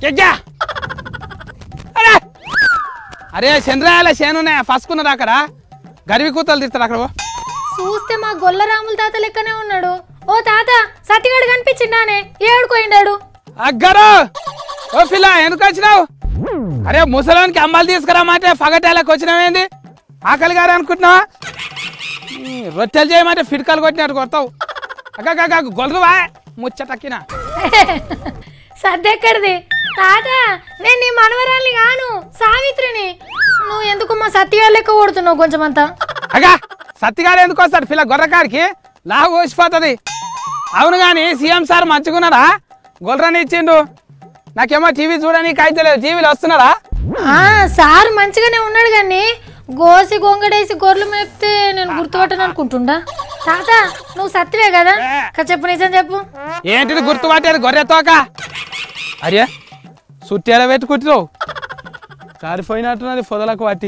ఎగ్గా అరే అరే చంద్రాయాల చేనున్నాయా ఫస్కున్నారు అక్కడ గరివి కూతలు తీస్తారు అక్కడ ఓ. చూస్తే మా గొల్లరాముల తాత లెక్కనే ఉన్నాడు ఓ తాత సతిగాడు కనిపించిండానే ఏడుకోయిండాడు అగ్గరు ఓ పిల్ల ఎందుకు వచ్చినావు అరే ముసలానికి అమ్మాలు తీసుకురామంటే పగటేలకు వచ్చినావేంది ఆకలి గారు అనుకుంటున్నావా ఈ రొట్టెలు చేయమంటే ఫిట్కాలు కొట్టినట్టు కొడతావు అక్క గొల్లరువా ముచ్చటక్కిన సర్దెక్కడిది తాత నేను నీ మనవరాల్ని కాను సావిత్రిని నువ్వు ఎందుకు మా సత్యగాడు లెక్క కొడుతున్నావు కొంచెం అంతా అగా సత్తిగాడు ఎందుకు వస్తాడు పిల్ల గొర్రకాడికి లావు వచ్చిపోతుంది అవును కానీ సీఎం సార్ మంచుకున్నారా గొర్రని ఇచ్చిండు నాకేమో టీవీ చూడడానికి అయితే లేదు టీవీలో వస్తున్నారా ఆ సార్ మంచిగానే ఉన్నాడు కానీ గోసి గొంగడేసి గొర్రెలు మేపితే నేను గుర్తుపట్టను అనుకుంటుండా తాత నువ్వు సత్తివే కదా ఇంకా చెప్పు నిజం చెప్పు ఏంటిది గుర్తుపట్టేది గొర్రె తోక అరే సుట్టేలా పెట్టుకుంటున్నావు కారిపోయినట్టున్నది పొదలకు పట్టి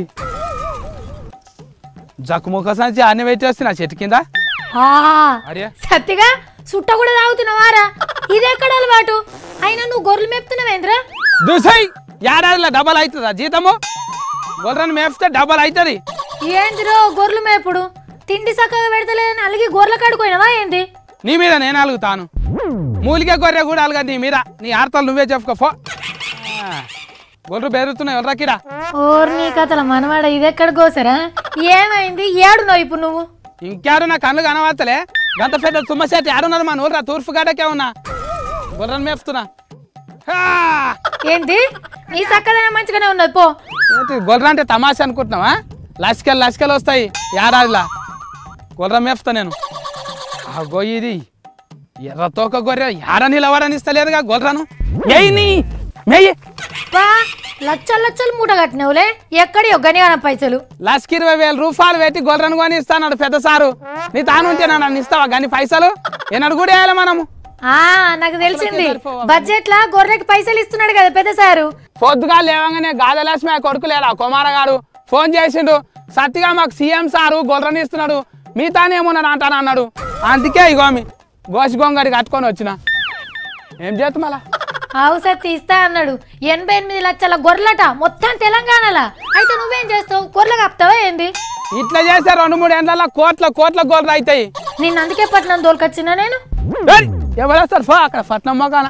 జక్కుముఖ సంచి అన్ని పెట్టేస్తున్నా చెట్టు కింద ఆ అరే సత్తిగా సుట్ట కూడా తాగుతున్నావారా ఇది ఎక్కడ అలవాటు అయినా నువ్వు గొర్రెలు మేపుతున్నావేంద్రా దుసై ఏడాదిలో డబల్ అవుతుందా జీతము గొర్రెని మేపితే డబల్ అవుతుంది ఏందిరో గొర్రెలు మేపుడు తిండి చక్కగా పెడతలేదని అలిగి గొర్రెల కాడుకోయినవా ఏంది నీ మీద నేను అలుగుతాను మూలికే గొర్రె కూడా అలగా నీ మీద నీ ఆర్తలు నువ్వే చెప్పుకో ఫో ఆ, గొర్రెలు బెదురుతున్నాయి ఎవరాకిరా ఓర్ నీ కథల మనవాడ ఇది ఎక్కడ కోసరా ఏమైంది ఏడున్నావు ఇప్పుడు నువ్వు ఇంకెవరు నా కళ్ళు కనవత్తలే గంత పెద్ద తుమ్మసేటి ఆడున్నది మా నూరు తూర్పు గడకే ఉన్నా గొర్రెని మేపుతున్నా హా! ఏంటి నీ చక్కదనం మంచిగానే ఉన్నది పో ఏంటి గొర్రె అంటే తమాషా అనుకుంటున్నావా లసికలు లసికలు వస్తాయి ఏడాదిలా గొర్రె మేపుతా నేను ఆ గొయ్యిది ఎర్ర తోక గొర్రె ఏడ నిలవడని ఇస్తలేదుగా గొర్రెను మెయ్యి నీ మెయ్యి బా లచ్చలు లచ్చలు మూట కట్టినవులే ఎక్కడి గనిగాన పైసలు లస్కి ఇరవై వేల రూపాయలు పెట్టి గొర్రెను కొని ఇస్తాడు పెద్ద సారు నీ తాను ఉంటే నన్ను ఇస్తావా కానీ పైసలు ఏనాడు కూడా వేయాలి మనము ఆ నాకు తెలిసింది బడ్జెట్ లా గొర్రెకి పైసలు ఇస్తున్నాడు కదా పెద్ద సారు పొద్దుగా లేవగానే గాదలక్ష్మి ఆ కొడుకు లేడా కుమారగాడు ఫోన్ చేసిండు సత్తిగా మాకు సీఎం సారు గొర్రెని ఇస్తున్నాడు మీతానేమోనని అంటాను అన్నాడు అందుకే ఇగో మీ గోసి గొంగడి కట్టుకొని వచ్చిన ఏం చేద్దాం మళ్ళా ఆవు సత్తి ఇస్తా అన్నాడు ఎనభై ఎనిమిది లక్షల గొర్రెలట మొత్తం తెలంగాణలా అయితే నువ్వేం చేస్తావు గొర్రెలు కప్తావా ఏంది ఇట్లా చేస్తే రెండు మూడు ఎండ్ల కోట్ల కోట్ల గొర్రెలు అవుతాయి నిన్ను అందుకే పట్నం దోలుకొచ్చినా నేను ఏయ్, ఎవరు వస్తారు ఫో అక్కడ పట్నం మొగాన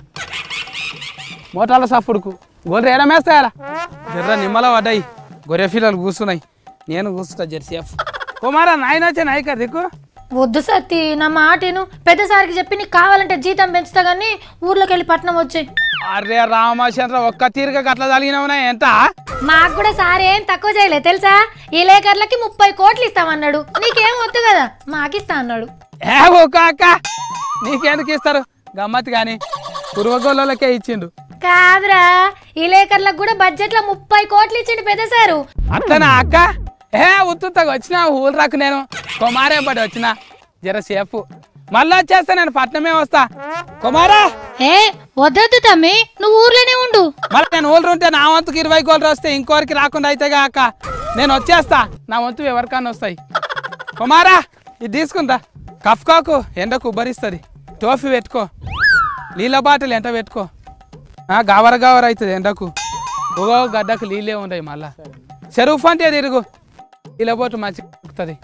మోటార్ల సప్పుడుకు గొర్రె ఏడమేస్తాయారా జర్ర నిమ్మల పడ్డాయి గొర్రె పిల్లలు కూర్చున్నాయి నేను కూర్చుంటా జెర్సేఫ్ కుమారా నాయన వచ్చే నాయక దిక్కు వద్దు సత్తి నా మాటను పెద్ద సార్కి చెప్పి నీకు కావాలంటే జీతం పెంచుతా కానీ ఊర్లోకి వెళ్ళి పట్నం వచ్చాయి అరే రామచంద్ర ఒక్క తీరుగా గట్ల తగినవునా ఎంత మాకు కూడా సార్ ఏం తక్కువ చేయలే తెలుసా ఈ లేకర్లకి ముప్పై కోట్లు ఇస్తామన్నాడు నీకేం వద్దు కదా మాకిస్తా అన్నాడు ఏ ఒక అక్క నీకెందుకు ఇస్తారు గమ్మత్ కానీ కురువగోళ్ళకే ఇచ్చిండు కాదురా ఈ లేకర్లకు కూడా బడ్జెట్ లో ముప్పై కోట్లు ఇచ్చిండు పెద్ద సారు అట్లనా అక్క ఏ ఉత్తుత్తగా వచ్చిన ఊరు రాకు నేను కుమారే పడి వచ్చిన జర సేపు మళ్ళీ వచ్చేస్తా నేను పట్నమే వస్తా కుమారా ఏ వద్దొద్దు తమ్మి నువ్వు ఊర్లోనే ఉండు మళ్ళీ నేను ఊళ్ళు ఉంటే నా వంతుకి ఇరవై కోళ్ళు వస్తే ఇంకోరికి రాకుండా అయితేగా అక్క నేను వచ్చేస్తా నా వంతు ఎవరికన్నా వస్తాయి కుమారా ఇది తీసుకుందా కఫ్కాకు ఎండకు ఉబ్బరిస్తుంది టోఫీ పెట్టుకో నీళ్ళ బాటిల్ ఎంట పెట్టుకో ఆ, గవర గవర అవుతుంది ఎండకు ఒగో గడ్డకు నీళ్ళే ఉండయి మళ్ళా చెరువు అంటే తిరుగు ఇలా పోటు మంచిగా ఉక్కుతుంది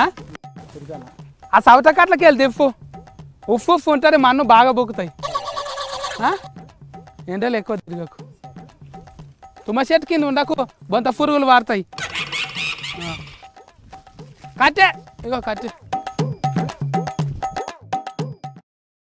ఆ సవత కట్లకి వెళ్ళి తిప్పు ఉప్పు ఉప్పు ఉంటుంది మన్ను బాగా బుక్కుతాయి ఆ? ఎండలు ఎక్కువ తిరగకు తుమ్మ చెట్టు కింద ఉండకు బొంత పురుగులు వారుతాయి ఆ. కట్టే ఇగో కట్టే